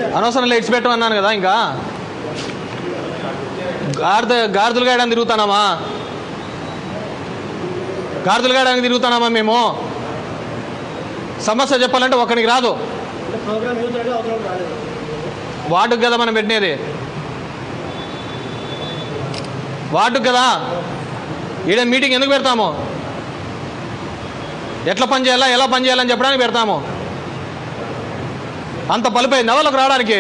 అనవసరం లైట్స్ పెట్టమన్నాను కదా ఇంకా గాడిద గాడిదలు గాయడానికి తిరుగుతానామా గాడిదలు గాయడానికి తిరుగుతానామా మేము సమస్య చెప్పాలంటే ఒకరికి రాదు అంటే ప్రోగ్రామ్ యూత్ అంటే అవసరం రాలేదు వార్డుకు కదా మనం పెట్టినది వార్డుకు కదా ఈడ మీటింగ్ ఎందుకు పెడతాము ఎట్లా పని చేయాలా ఎలా పని చేయాలని చెప్పడానికి పెడతాము అంత పలిపోయింది వాళ్ళకి రావడానికి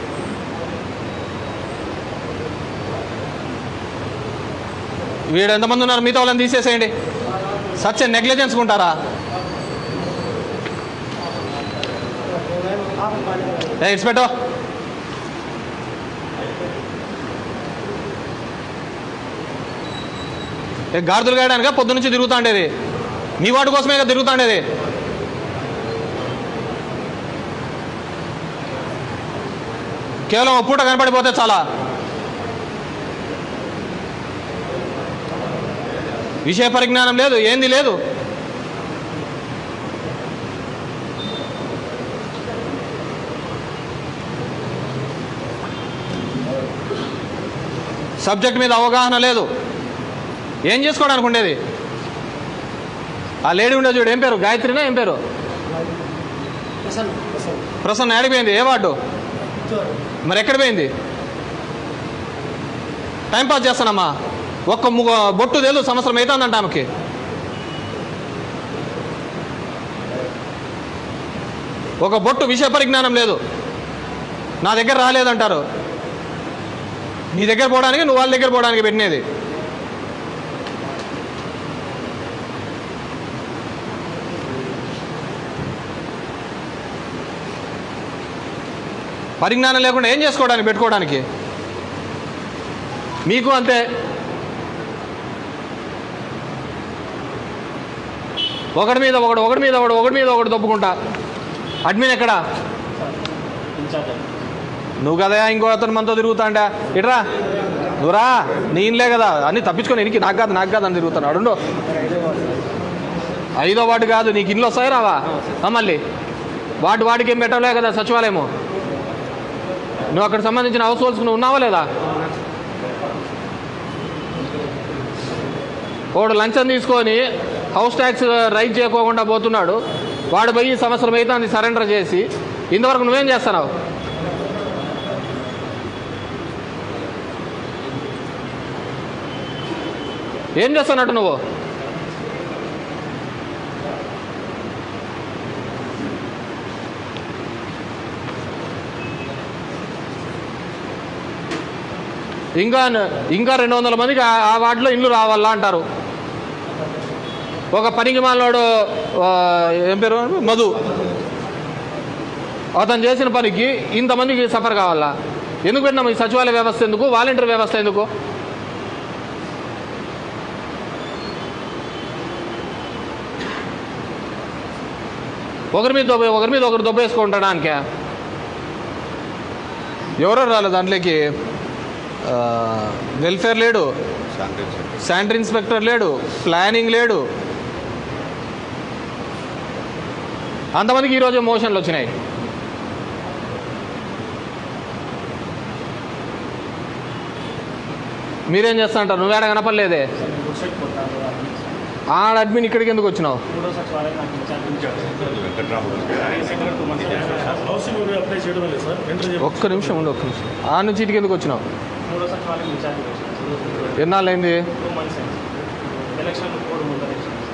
వీడు ఎంతమంది ఉన్నారు మిగతా వాళ్ళని తీసేసేయండి సచ్ నెగ్లిజెన్స్ ఉంటారా ఏ ఇట్స్ పెట్టో ఏ గాడిదలు గాయడానిక పొద్దు నుంచి తిరుగుతాండేది మీ వాటి కోసమే కదా తిరుగుతాండేది కేవలం ఒక పూట కనపడిపోతే చాలా విషయ పరిజ్ఞానం లేదు ఏంది లేదు సబ్జెక్ట్ మీద అవగాహన లేదు ఏం చేసుకోవడానికి ఉండేది ఆ లేడీ ఉండే చూడు ఏం పేరు గాయత్రినా ఏం పేరు ప్రసన్న ప్రసన్న ప్రసన్న ఆడిపోయింది ఏ వార్డు చూడు మరి ఎక్కడ పోయింది టైం పాస్ చేస్తానమ్మా ఒక్క ముగ బొట్టు తెలుసు సంవత్సరం అవుతుందంట ఆమెకి ఒక బొట్టు విషయ పరిజ్ఞానం లేదు నా దగ్గర రాలేదంటారు నీ దగ్గర పోవడానికి నువ్వు వాళ్ళ దగ్గర పోవడానికి పెట్టినది పరిజ్ఞానం లేకుండా ఏం చేసుకోవడానికి పెట్టుకోవడానికి మీకు అంతే ఒకటి మీద ఒకడు ఒకటి మీద ఒకడు ఒకటి మీద ఒకటి దొప్పుకుంటా అడ్మిన్ ఎక్కడ ఇన్ఛార్జ్ నువ్వు కదా ఇంకో అతను మనతో తిరుగుతాండా ఇట్రా నువ్వురా నీ ఇన్లే కదా అన్ని తప్పించుకొని ఇనికి నాకు కాదు నాకు కాదు అని తిరుగుతాను అడుండు ఐదో వాటి కాదు నీకు ఇల్లు వస్తాయి రావా ఆ, మళ్ళీ వాటి వాటికి ఏం పెట్టలే కదా సచివాలయము నువ్వు అక్కడ సంబంధించిన హౌస్ హోల్డ్స్ నువ్వు ఉన్నావా లేదా వాడు లంచం తీసుకొని హౌస్ ట్యాక్స్ రైజ్ చేయకోకుండా పోతున్నాడు వాడు పోయి సంవత్సరం అయితే అది సరెండర్ చేసి ఇంతవరకు నువ్వేం చేస్తున్నావు ఏం చేస్తున్నట్టు నువ్వు ఇంకా ఇంకా రెండు వందల మందికి ఆ- ఆ వార్డులో ఇల్లు రావాలా అంటారు ఒక పనికి మాలోడు ఏం పేరు మధు అతను చేసిన పనికి ఇంతమందికి సఫర్ కావాలా ఎందుకు పెట్టినాము ఈ సచివాలయ వ్యవస్థ ఎందుకు వాలంటీర్ వ్యవస్థ ఎందుకు ఒకరి మీద దొబ్బ ఒకరి మీద ఒకరు దొబ్బేసుకుంటాడానికే ఎవరో రాలేదు దాంట్లోకి ఆ, వెల్ఫేర్ లేడు శానిటరీ ఇన్స్పెక్టర్ లేడు ప్లానింగ్ లేడు అంతమందికి ఈరోజు మోషన్లు వచ్చినాయి మీరేం చేస్తా అంటారు నువ్వేడ కనపడలేదే వెబ్సైట్ కొట్టాను ఆడ అడ్మిన్ ఇక్కడికి ఎందుకు వచ్చినావు మూడో సచివాలయం నాకు in-charge second two months housing కూడా అప్లై చేయడం లేదు సార్ ఎంటర్ చేయ ఒక్క నిమిషం ఉండు ఒక్క నిమిషం ఆ నుంచి ఇటుకి ఎందుకు వచ్చినావు మూడో సచివాలయం ఇన్ఛార్జ్ ఎన్నాళ్ళైంది టూ మంత్స్ అయింది ఎలక్షన్ కోడ్ ముందర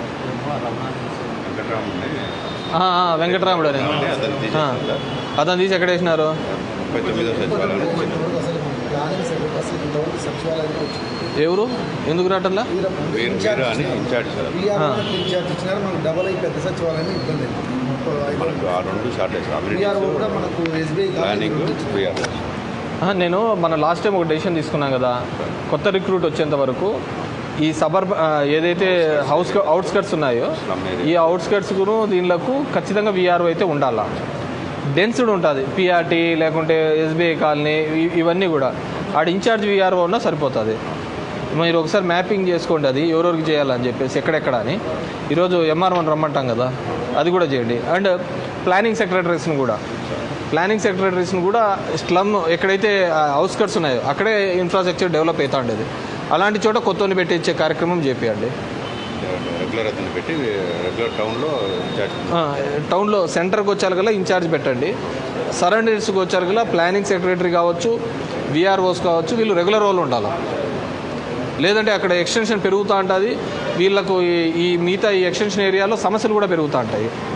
ఆ, ఆ, వెంకటరాముడు అని ఆ, అతను తీసి ఎక్కడ వేసినారు ముప్పై తొమ్మిదో సచివాలయం అసలు ప్లానింగ్ సెక్రటరీ అసలు ఇంతవరకు సచివాలయానికి వచ్చింది ఎవరు ఎందుకు రావటంలా వీరు వీరు అని ఇన్ఛార్జ్ సార్ వీఆర్ ఆ. ఇన్ఛార్జ్ ఇచ్చినారు మనకు డబల్ అయి పెద్ద సచివాలయం ఇబ్బంది అయింది ముప్పై ఐదు మనకు ఆ రెండు షార్టేజ్ వీఆర్ కూడా మనకు ఎస్బీఐ ప్లానింగ్ వీఆర్ ఆ, నేను మన లాస్ట్ టైం ఒక డెసిషన్ తీసుకున్నాం కదా కొత్త రిక్రూట్ వచ్చేంత వరకు ఈ సబర్ ఏదైతే హౌస్ అవుట్స్కట్స్ ఉన్నాయో Slum area. ఈ అవుట్స్కట్స్కు దీనిలకు ఖచ్చితంగా విఆర్ఓ అయితే ఉండాలా డెన్స్డ్ ఉంటుంది పిఆర్టీ లేకుంటే ఎస్బీఐ కాలనీ ఇ- ఇవన్నీ కూడా ఆడ ఇన్ఛార్జ్ విఆర్ఓ ఉన్నా సరిపోతుంది మీరు ఒకసారి మ్యాపింగ్ చేసుకోండి అది ఎవరెవరికి చేయాలని చెప్పేసి ఎక్కడెక్కడ అని ఈరోజు ఎంఆర్ వన్ రమ్మంటాం కదా అది కూడా చేయండి అండ్ ప్లానింగ్ సెక్రటరీస్ని కూడా ప్లానింగ్ సెక్రటరీస్ని కూడా స్లమ్ ఎక్కడైతే అవుట్స్కట్స్ ఉన్నాయో అక్కడే ఇన్ఫ్రాస్ట్రక్చర్ డెవలప్ అవుతా ఉండేది అలాంటి చోట కొత్తని పెట్టించే కార్యక్రమం చేపియండి రెగ్యులర్ అతను పెట్టి రెగ్యులర్ టౌన్లో ఇన్ఛార్జ్ ఆ, టౌన్లో సెంటర్కి వచ్చారు ఇన్ఛార్జ్ పెట్టండి సరౌండింగ్స్కి వచ్చారు ప్లానింగ్ సెక్రటరీ కావచ్చు విఆర్ఓస్ కావచ్చు వీళ్ళు రెగ్యులర్ రోల్ ఉండాలి లేదంటే అక్కడ ఎక్స్టెన్షన్ పెరుగుతూ ఉంటుంది వీళ్ళకు ఈ- ఈ మిగతా ఈ ఎక్స్టెన్షన్ ఏరియాలో సమస్యలు కూడా పెరుగుతూ ఉంటాయి